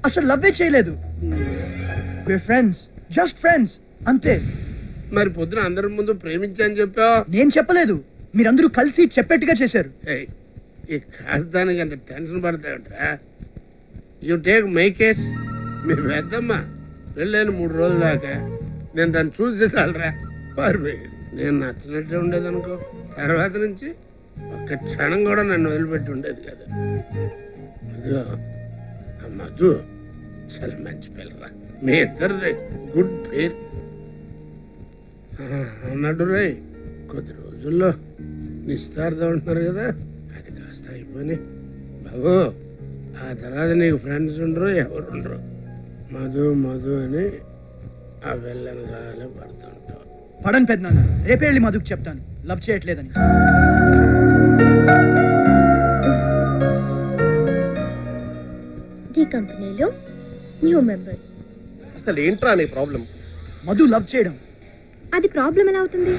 అసలు లవ్వే చేయలేదు friends just friends అంతే మరి పొద్దున అందరి ముందు ప్రేమించని చెప్పావు నేను చెప్పలేదు మీరందరూ కలిసి చెప్పేట్టుగా చేశారు ఏయ్, ఈ కాస్తానికి అంత టెన్షన్ పడతాయంటరా యు టేక్ మై కేస్ మీ పెద్దమ్మ పెళ్ళైన మూడు రోజుల దాకా నేను దాన్ని చూసి చాలరా పారిపోయేది నేను నచ్చినట్టే ఉండేది అనుకో తర్వాత నుంచి ఒక్క క్షణం కూడా నన్ను వదిలిపెట్టి ఉండేది కదా అదిగో ఆ మధు చాలా మంచి పిల్లరా మీ ఇద్దరిది గుడ్ పేరు ఆ, అన్నట్టు రే కొద్ది రోజుల్లో నిశ్చితార్థం ఉంటున్నారు కదా అది కాస్త అయిపోయి బాబు ఆ తర్వాత నీకు ఫ్రెండ్స్ ఉండరు ఎవరు ఉండరు మధు మధు అని ఆ వెళ్ళని రాలే పడుతుంటావు పడని పెద్ద రేపే వెళ్ళి మధుకు చెప్తాను లవ్ చేయట్లేదని ది కంపెనీలో న్యూ మెంబర్ అసలు ఏంట్రా నీ ప్రాబ్లం మధు లవ్ చేయడం అది ప్రాబ్లం ఎలా అవుతుంది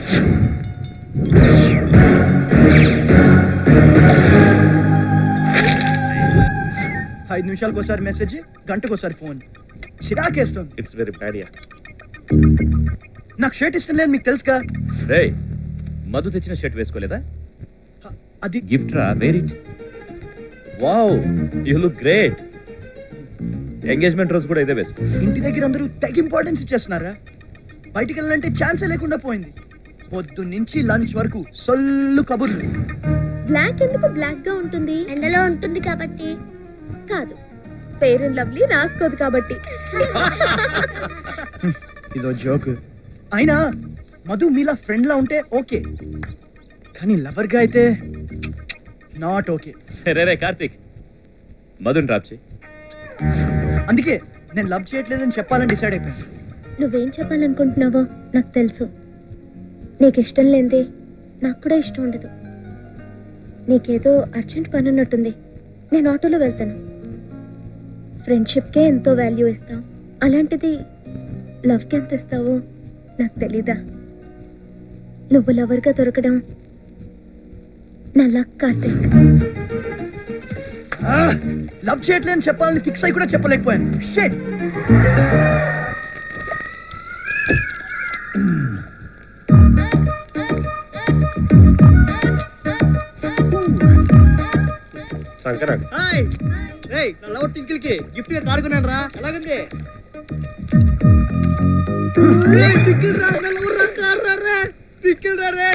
ఐదు నిమిషాలకు ఒకసారి మెసేజ్ గంటకు ఒకసారి ఫోన్ చిరాకేస్తుంది ఇట్స్ వెరీ బ్యాడ్ యా నాకు షర్ట్ ఇష్టం లేదు మీకు తెలుసుగా రే మధు తెచ్చిన షర్ట్ వేసుకోలేదా అది గిఫ్ట్ రా wear it wow you look great engagement రోజు కూడా ఇదే వేసుకో ఇంటి దగ్గర అందరూ తెగ ఇంపార్టెన్స్ ఇచ్చేస్తున్నారా బయటికి వెళ్ళాలంటే ఛాన్సే లేకుండా పోయింది పొద్దు నుంచి లంచ్ వరకు సొల్లు కబుర్లు బ్లాక్ ఎందుకు బ్లాక్ గా ఉంటుంది ఎండలో ఉంటుంది కాబట్టి కాదు ఫెయిర్ అండ్ లవ్లీ రాసుకోదు కాబట్టి ఇదో జోక్ అయినా మధు మీలా ఫ్రెండ్ లా ఉంటే ఓకే కానీ లవర్ గా అయితే నాట్ ఓకే రే రే కార్తీక్ మధుని డ్రాప్ చేయి అందుకే నేను లవ్ చేయట్లేదని చెప్పాలని డిసైడ్ అయిపోయాను నువ్వేం చెప్పాలనుకుంటున్నావో నాకు తెలుసు నీకు ఇష్టం లేనిదే నాకు కూడా ఇష్టం ఉండదు నీకేదో అర్జెంట్ పని ఉన్నట్టుంది నేను ఆటోలో వెళ్తాను ఫ్రెండ్షిప్కే ఎంతో వాల్యూ ఇస్తావు అలాంటిది లవ్కి ఎంత ఇస్తావో నాకు తెలీదా నువ్వు లవర్గా దొరకడం నా లక్ కార్తీక్ లవ్ చేయట్లేదని చెప్పాలని ఫిక్స్ అయి కూడా చెప్పలేకపోయాను షేట్ శంకరాడు హాయ్ రేయ్ నా లవ్ టింకిల్ కి గిఫ్ట్ గా కాడుకున్నాను రా ఎలాగుంది రేయ్, టింకిల్ రా నా లవ్ రా కార్ రా రే టింకిల్ రా రే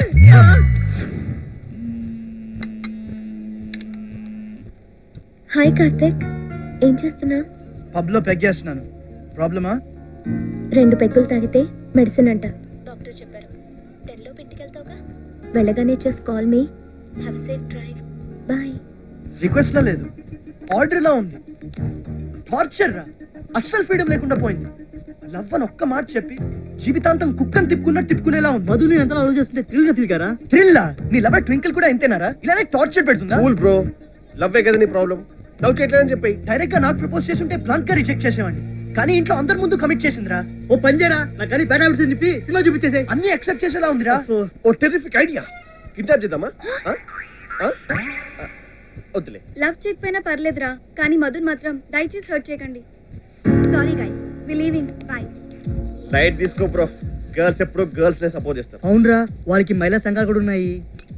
హాయ్ కార్తీక్ ఏం చేస్తున్నా పబ్ లో పెగ్గేస్తున్నాను ప్రాబ్లమా రెండు పెగ్గులు తాగితే మెడిసిన్ అంట డాక్టర్ చెప్పారు టెన్లో ఇంటికెళ్తావుగా వెళ్ళగానే just call me have safe drive bye request లా లేదు ఆర్డర్ లా ఉంది టార్చర్ రా అస్సలు ఫ్రీడమ్ లేకుండా పోయింది లవ్ అని ఒక్క మాట చెప్పి జీవితాంతం కుక్కని తిప్పుకున్నట్టు తిప్పుకునేలా ఉంది మధుని ఎంత లవ్ చేస్తుంటే థ్రిల్ గా ఫీల్ కారా థ్రిల్లా నీ లవ్ ట్వింకిల్ కూడా ఇంతేనారా ఇలానే టార్చర్ పెడుతుందా కూల్ బ్రో లవ్వే కదా నీ ప్రాబ్లం లవ్ చేయట్లేదని చెప్పి డైరెక్ట్ గా నాకు ప్రపోజ్ చేస్తుంటే బ్లాంక్ గా రిజెక్ట్ చేసేవాడిని కానీ ఇంట్లో అందరి ముందు కమిట్ చేసిందిరా ఓ పని చేయరా నాకు కానీ బ్యాడ్ హ్యాబిట్స్ అని చెప్పి సినిమా చూపించేసే అన్ని యాక్సెప్ట్ చేసేలా ఉందిరా ఓ టెరిఫిక్ ఐడియా కిడ్నాప్ చేద్దామా ఆ? ఆ? ఆ, వద్దులే లవ్ చేయకపోయినా పర్లేదురా కానీ మధున్ మాత్రం దయచేసి హర్ట్ చేయకండి sorry guys we leaving bye light తీసుకో బ్రో గర్ల్స్ ఎప్పుడు గర్ల్స్ నే సపోర్ట్ చేస్తారు అవునరా వాళ్ళకి మహిళా సంఘాలు కూడా ఉన్నాయి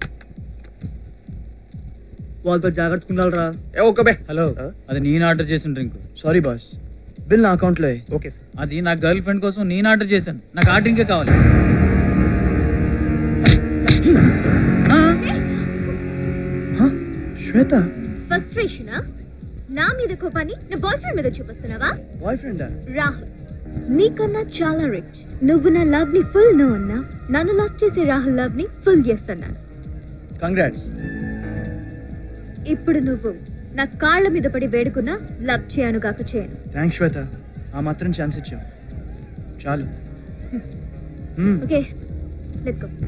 వాళ్ళతో జాగ్రత్తగా ఉండాలిరా ఏ ఓకే బే హలో ఆ? అది నేను ఆర్డర్ చేసిన డ్రింక్ సారీ బాస్ బిల్ నా అకౌంట్ లో ఓకే సార్ అది నా గర్ల్ ఫ్రెండ్ కోసం నేను ఆర్డర్ చేశాను నాకు ఆ డ్రింకే కావాలి ఆ? శ్వేత ఫ్రస్ట్రేషనా నా మీద కోపాన్ని నా బాయ్ ఫ్రెండ్ మీద చూపిస్తున్నావా బాయ్ ఫ్రెండ్ రాహుల్ నీకన్నా చాలా రిచ్ నువ్వు నా లవ్ ని ఫుల్ నో అన్నా నన్ను లవ్ చేసే రాహుల్ లవ్ ని ఫుల్ చేస్తున్నాను కంగ్రాట్స్ ఇప్పుడు నువ్వు నా కాళ్ళ మీద పడి వేడుకున్నా లవ్ చేయను కాక చేయను థ్యాంక్స్ శ్వేత ఆ మాత్రం ఛాన్స్ ఇచ్చావు చాలు మ్మ్. ఓకే లెట్స్ గో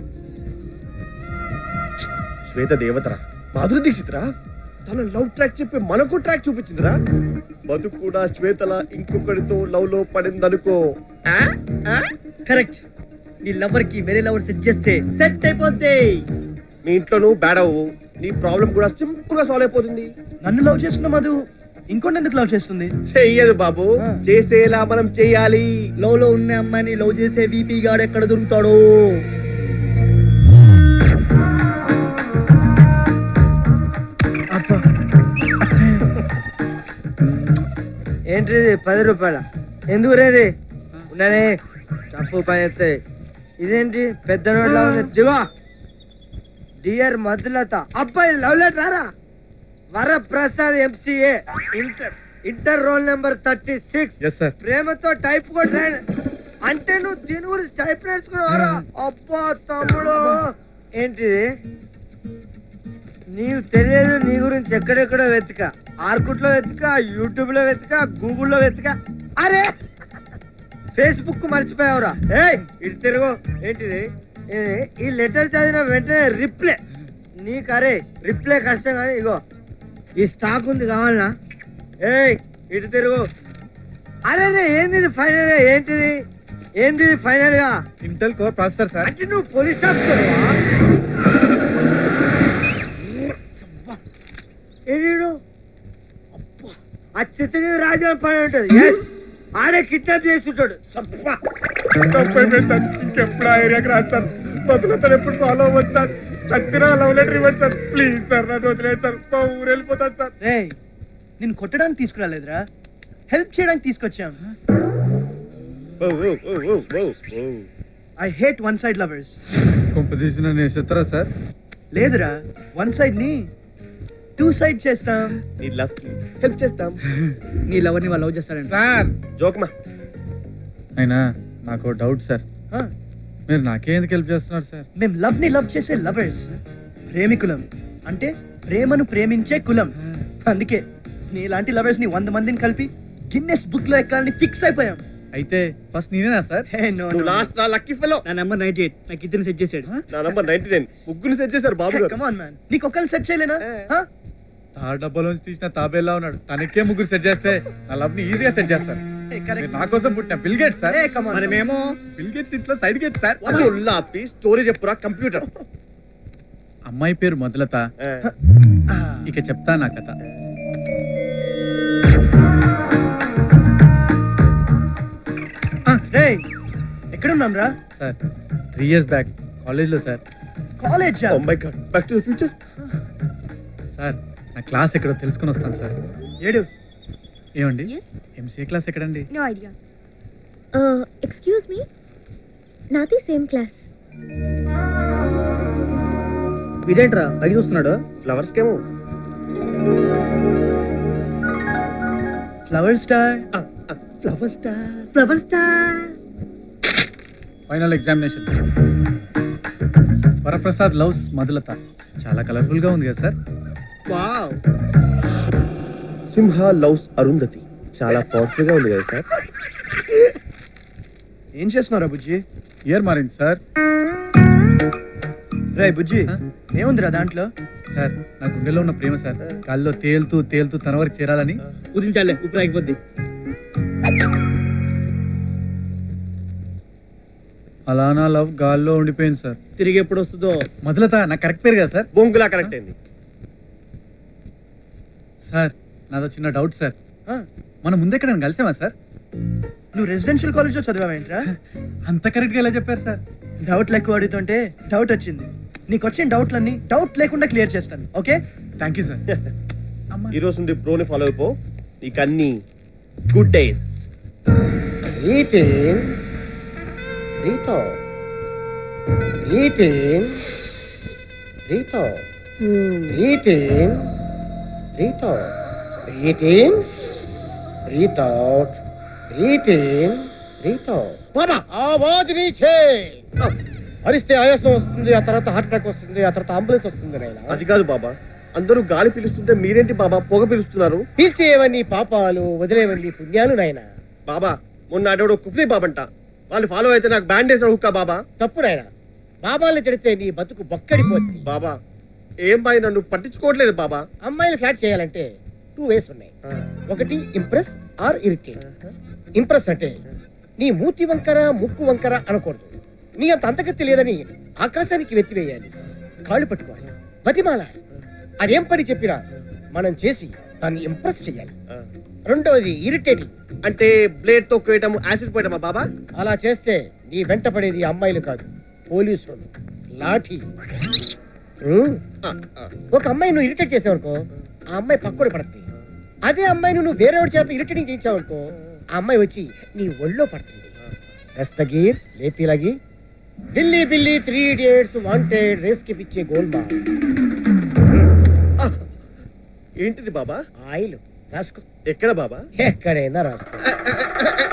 శ్వేత దేవతరా మాధురి దీక్షిత్ రా తన లవ్ ట్రాక్ చెప్పి మనకు ట్రాక్ చూపించిందిరా బతుకు కూడా శ్వేతల ఇంకొకరితో లవ్ లో పడిందనుకో ఆ? ఆ? కరెక్ట్ నీ లవర్ కి వేరే లవర్ సెట్ చేస్తే సెట్ అయిపోద్ది మీ ఇంట్లో నువ్వు బ్యాడ్ అవ్వు నీ ప్రాబ్లం కూడా సింపుల్ గా సాల్వ్ అయిపోతుంది నన్ను లవ్ చేసిన మధు ఇంకోటి ఎందుకు లవ్ చేస్తుంది చెయ్యదు బాబు ఆ. చేసేలా మనం చెయ్యాలి లవ్ లో ఉన్న అమ్మాయిని లవ్ చేసే వీపీ గాడు ఎక్కడ దొరుకుతాడు ఏంటిది పది రూపాయల ఎందుకు రేది ఉండని తప్పు పని ఎత్తాయి ఇదేంటి పెద్ద నోట్లా ఉంది దిగో డియర్ మధులత అబ్బాయి లవ్ లెటర్ రారా Varaprasad MCA inter inter roll number thirty six yes sir ప్రేమతో టైప్ కూడా రాయను. అంటే నువ్వు దీని గురించి టైప్ నేర్చుకున్నావారా అబ్బా తమ్ముడు ఏంటిది నీకు తెలియదు నీ గురించి ఎక్కడెక్కడో వెతుక ఆర్కుట్ లో వెతుక యూట్యూబ్ లో వెతుక గూగుల్లో వెతుక అరే ఫేస్బుక్ మర్చిపోయావురా ఏయ్ ఇటు తిరుగు ఏంటిది ఇది, ఈ లెటర్ చదివిన వెంటనే రిప్లై నీకు అరే రిప్లై కష్టం కానీ ఇగో ఈ స్టాక్ ఉంది కావాలనా ఏయ్ ఇటు తిరుగు అరే రే, ఏంది ఇది ఫైనల్ గా ఏంటిది ఏంది ఇది ఫైనల్ గా ఇంటెల్ కోర్ ప్రాసెసర్ సార్ అంటే నువ్వు పోలీస్ ఆఫీసర్ ఏడు అబ్బా ఆ చిత్తగిరి రాజా పని ఉంటుంది Yes. ఆడే కిడ్నాప్ చేస్తుంటాడు సబ్బా. ఇంకెప్పుడు ఆ ఏరియాకి రాదు సార్ బతులు సార్ ఎప్పుడు ఫాలో అవ్వచ్చు సార్ సచ్చిరా లవ్ లెటర్ ఇవ్వండి సార్ ప్లీజ్ సార్ నన్ను వదిలేదు సార్ మా ఊరు వెళ్ళిపోతాను సార్ రే నేను కొట్టడానికి తీసుకురాలేదురా హెల్ప్ చేయడానికి తీసుకొచ్చాం I hate one side lovers కొంపదీసి నన్ను వేసేస్తారా సార్ లేదురా వన్ సైడ్ ని టూ సైడ్ చేస్తాం నీ లవ్ హెల్ప్ చేస్తాం నీ లవర్ ని వాళ్ళు లవ్ చేస్తాడంట సార్ జోక్మా అయినా నాకు డౌట్ సార్ ఆ, మీరు నాకే ఎందుకు హెల్ప్ చేస్తున్నారు సార్ మేం లవ్ ని లవ్ చేసే లవర్స్ ప్రేమికులం అంటే ప్రేమను ప్రేమించే కులం అందుకే నీలాంటి లవర్స్ ని వంద మందిని కలిపి గిన్నెస్ బుక్ లో ఎక్కాలని ఫిక్స్ అయిపోయాం అయితే ఫస్ట్ నేనేనా సార్ హే నో నువ్వు లాస్ట్ రా లక్కీ ఫెలో నా నెంబర్ నైన్టీ ఎయిట్ నాకు ఇద్దరిని సెట్ చేసాడు నా నంబర్ నైన్టీ నైన్ ముగ్గురు సెట్ చేశారు బాబు గారు కమ్ ఆన్ మ్యాన్ నీకు ఒక్కరిని సెట్ చేయలేనా Huh? తా డబ్బాలోంచి తీసిన తాబేలా ఉన్నాడు తనకే ముగ్గురు సెట్ చేస్తే నా లవ్ ని ఈజీగా సెట్ చేస్తారు Hey, correct. మీరు నా కోసం పుట్టిన Bill Gate sir Hey, come on. మరి మేము బిల్ గేట్స్ ఇంట్లో సైడ్ గేట్ సార్ లాపి స్టోరీ చెప్పురా కంప్యూటర్ అమ్మాయి పేరు మొదలత ఇక చెప్తా నా కథ రే ఎక్కడున్నాం రా సార్ త్రీ ఇయర్స్ బ్యాక్ కాలేజ్లో sir college oh my god back to the future sir నా క్లాస్ ఎక్కడో తెలుసుకొని వస్తాను సార్ ఏడు ఏమండి ఎంసీఏ క్లాస్ ఎక్కడండి నో ఐడియా ఎక్స్క్యూజ్ మీ నాది సేమ్ క్లాస్ వీడేంట్రా పైకి చూస్తున్నాడు ఫ్లవర్స్ కేమో flower star flower star flower star final examination Varaprasad loves Madhulatha చాలా కలర్ఫుల్ గా ఉంది కదా sir wow Simha loves Arundhati చాలా పవర్ఫుల్ గా ఉంది కదా సార్ ఏం చేస్తున్నారా బుజ్జి ఇయర్ మారింది సార్ రే బుజ్జి Huh? ఏముందిరా దాంట్లో సార్ నా గుండెలో ఉన్న ప్రేమ సార్ గాల్లో తేలుతూ తేలుతూ తన వరకు చేరాలని కుదించాలే ఇప్పుడు అయిపోద్ది అలా నా లవ్ గాల్లో ఉండిపోయింది సార్ తిరిగి ఎప్పుడు వస్తుందో మధులత నా కరెక్ట్ పేరు కదా సార్ బొంగులా కరెక్ట్ అయింది సార్ నాదో చిన్న డౌట్ సార్ Huh? మనం ముందు ఎక్కడ కలిసామా సార్ నువ్వు రెసిడెన్షియల్ కాలేజ్లో చదివావేంట్రా అంత కరెక్ట్ గా ఎలా చెప్పారు సార్ డౌట్లు ఎక్కువ అడుగుతుంటే డౌట్ వచ్చింది నీకు వచ్చిన డౌట్లన్నీ డౌట్ లేకుండా క్లియర్ చేస్తాను ఓకే థ్యాంక్ యూ సార్ ఈ రోజు నుండి ప్రోని ఫాలో అయిపో నీకు అన్ని good days Greeting. Rito. Greeting. Rito. Greeting. Rito. Greeting. Rito. Greeting. Rito. బాబా ఆవాజ్ నీచే అరిస్తే ఆయాసం వస్తుంది ఆ తర్వాత హార్ట్ అటాక్ వస్తుంది ఆ తర్వాత అంబులెన్స్ వస్తుంది నాయనా అది కాదు బాబా అందరూ గాలి పిలుస్తుంటే మీరేంటి బాబా పొగ పిలుస్తున్నారు పీల్చేవన్నీ పాపాలు వదిలేవన్నీ పుణ్యాలు నాయనా బాబా మొన్న అడవుడు కుఫ్రీ బాబంట వాళ్ళు ఫాలో అయితే నాకు బ్యాండేజ్ హుక్కా బాబా తప్పు నాయనా బాబాల్ని తిడితే నీ బతుకు బొక్కడిపోద్ది బాబా ఏం బాయ్ నన్ను పట్టించుకోవట్లేదు బాబా అమ్మాయిని ఫ్లాట్ చేయాలంటే టూ వేస్ ఉన్నాయి ఒకటి ఇంప్రెస్ ఆర్ ఇరిటేట్ ఇంప్రెస్ అంటే నీ మూతి వంకర ముక్కు వంకర అనకూడదు నీ అంత అంతకత్తి లేదని ఆకాశానికి వెత్తి వేయాలి కాళ్ళు పట్టుకోవాలి బతిమాల అదేం పని చెప్పినా మనం చేసి దాన్ని ఇంప్రెస్ చేయాలి రెండోది ఇరిటేటింగ్ అంటే బ్లేడ్ తో కోయటం యాసిడ్ పోయటమా బాబా అలా చేస్తే నీ వెంట పడేది అమ్మాయిలు కాదు పోలీసులు లాఠీ ఉమ్. ఒక అమ్మాయి నువ్వు ఇరిటేట్ చేసావనుకో ఆ అమ్మాయి పక్కడి పడుతుంది అదే అమ్మాయిని నువ్వు వేరేవాడి చేత ఇరిటేటింగ్ చేయించావనుకో ఆ అమ్మాయి వచ్చి నీ ఒళ్ళో పడుతుంది దస్తగీర్ లేపిలగి బిల్లి బిల్లి త్రీ ఇడియట్స్ వాంటెడ్ రేస్ కి పిచ్చే గోల్ బాల్ ఏంటిది బాబా ఆయిల్ రాసుకో ఎక్కడ బాబా ఎక్కడైనా రాసుకో